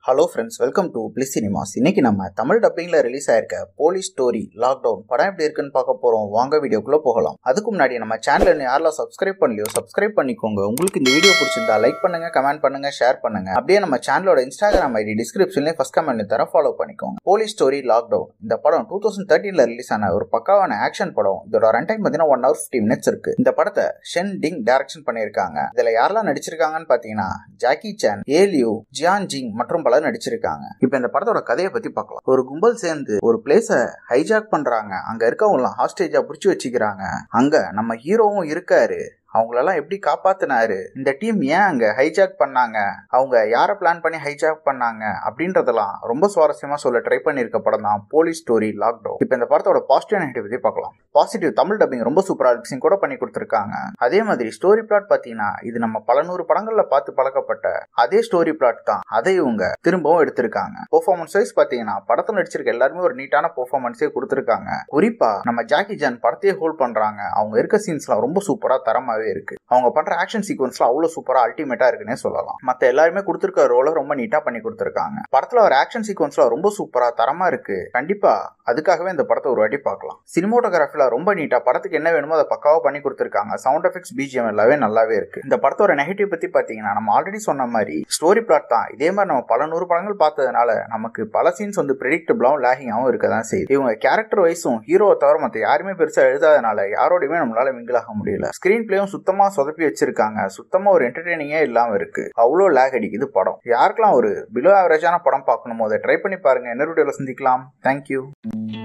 hello friends welcome to பிளி cinemas இன்னைக்கு நம்ம தமிழ் டப்பிங்ல ரிலீஸ் ஆயிருக்க போலீஸ் ஸ்டோரி லாக்டவுன் படம் எப்படி இருக்குன்னு பார்க்க போறோம் வாங்க வீடியோக்குள்ள போகலாம் அதுக்கு முன்னாடி நம்ம சேனல் யாரெல்லாம் சப்ஸ்கிரைப் பண்ணலையோ சப்ஸ்கிரைப் பண்ணிக்கோங்க உங்களுக்கு இந்த வீடியோ பிடிச்சிருந்தா லைக் பண்ணுங்க கமெண்ட் பண்ணுங்க ஷேர் பண்ணுங்க அப்படியே நம்ம சேனலோட இன்ஸ்டாகிராம் ஐடி டிஸ்கிரிப்ஷன்லேயே ஃபர்ஸ்ட் கமெண்ட் தர ஃபாலோ பண்ணிக்கோங்க போலீஸ் ஸ்டோரி லாக்டவுன் இந்த படம் டூ தௌசண்ட் தேர்ட்டீன்ல ரிலீஸ் ஆன ஒரு பக்காவான ஆக்ஷன் படம் இதோட ரன் டைம் பார்த்தீங்கன்னா ஒன் ஹவர் ஃபிஃப்டி மினிட்ஸ் இருக்கு இந்த படத்தை ஷென் டிங் டைரக்ஷன் பண்ணியிருக்காங்க இதுல யாரெல்லாம் நடிச்சிருக்காங்கன்னு பார்த்தீங்கன்னா ஜாக்கி சான் ஏலியூ ஜியான் ஜிங் மற்றும் பலர் நடிச்சிருக்காங்க இப்போ இந்த படத்தோட கதையை பத்தி பார்க்கலாம் ஒரு கும்பல் சேர்ந்து ஒரு பிளேஸ ஹைஜாக் பண்றாங்க அங்க இருக்கவங்க ஹாஸ்டேஜா புடிச்சு வச்சுக்கிறாங்க அங்க நம்ம ஹீரோவும் இருக்காரு அவங்களெல்லாம் எப்படி காப்பாத்தினாரு இந்த டீம் ஏன் அங்க ஹைஜாக் பண்ணாங்க அவங்க யாரை பிளான் பண்ணி ஹைஜாக் பண்ணாங்க அப்படின்றதெல்லாம் ரொம்ப சுவாரஸ்யமா சொல்ல ட்ரை பண்ணியிருக்க படம் தான் போலீஸ் ஸ்டோரி லாக்டவுன் இப்போ இந்த படத்தோட பாசிட்டிவ் நெகட்டிவ் பத்தி பார்க்கலாம் பாசிட்டிவ் தமிழ் டப்பிங் ரொம்ப சூப்பரா லிப்சிங் கூட பண்ணி கொடுத்துருக்காங்க அதே மாதிரி ஸ்டோரி பிளாட் பாத்தீங்கன்னா இது நம்ம பல நூறு படங்கள்ல பார்த்து பழக்கப்பட்ட அதே ஸ்டோரி பிளாட் தான் அதை இவங்க திரும்பவும் எடுத்திருக்காங்க பெர்ஃபார்மன்ஸ் வைஸ் பாத்தீங்கன்னா படத்துல நடிச்சிருக்க எல்லாருமே ஒரு நீட்டான பெர்ஃபார்மன்ஸே கொடுத்திருக்காங்க குறிப்பா நம்ம ஜாக்கி ஜான் படத்தையே ஹோல்ட் பண்றாங்க அவங்க இருக்க சீன்ஸ்லாம் ரொம்ப சூப்பரா தரமாவே இருக்கு அவங்க பண்ற ஆக்ஷன் சீக்வன்ஸ்லாம் அவ்வளவு சூப்பரா அல்டிமேட்டா இருக்குன்னே சொல்லலாம் மத்த எல்லாருமே கொடுத்திருக்க ரோலை ரொம்ப நீட்டா பண்ணி கொடுத்திருக்காங்க படத்துல ஒரு ஆக்ஷன் சீக்வன்ஸ்லாம் ரொம்ப சூப்பரா தரமா இருக்கு கண்டிப்பா அதுக்காகவே இந்த படத்தை ஒரு வாட்டி பார்க்கலாம் சினிமோட்டோகிராஃபில ரொம்ப நீட்டா படத்துக்கு என்ன வேணுமோ அதை பக்காவா பண்ணி கொடுத்திருக்காங்க சவுண்ட் எஃபெக்ட்ஸ் பிஜிஎம் எல்லாமே நல்லாவே இருக்கு இந்த படத்தோட நெகட்டிவ் பத்தி பாத்தீங்கன்னா நம்ம ஆல்ரெடி சொன்ன மாதிரி ஸ்டோரி பிளாட் தான் இதே மாதிரி நம்ம பல நூறு படங்கள் பார்த்ததுனால நமக்கு பல சீன்ஸ் வந்து ப்ரெடிக்டபிளாகவும் லேகிங்காகவும் இருக்க தான் செய்யுது இவங்க கேரக்டர் வைஸும் ஹீரோவை தவிர மற்ற யாருமே பெருசா எழுதாதனால யாரோடையுமே நம்மளால மிங்கிள் ஆக முடியல ஸ்கிரீன் பிளேயும் சுத்தமா சொதப்பி வச்சிருக்காங்க சுத்தமா ஒரு என்டர்டெய்னிங்கே இல்லாம இருக்கு அவ்வளோ லேக் அடிக்குது படம் யாருக்கெல்லாம் ஒரு பிலோ ஆவரேஜான படம் பார்க்கணுமோ அதை ட்ரை பண்ணி பாருங்க என்ன வீடியோல சந்திக்கலாம் தேங்க்யூ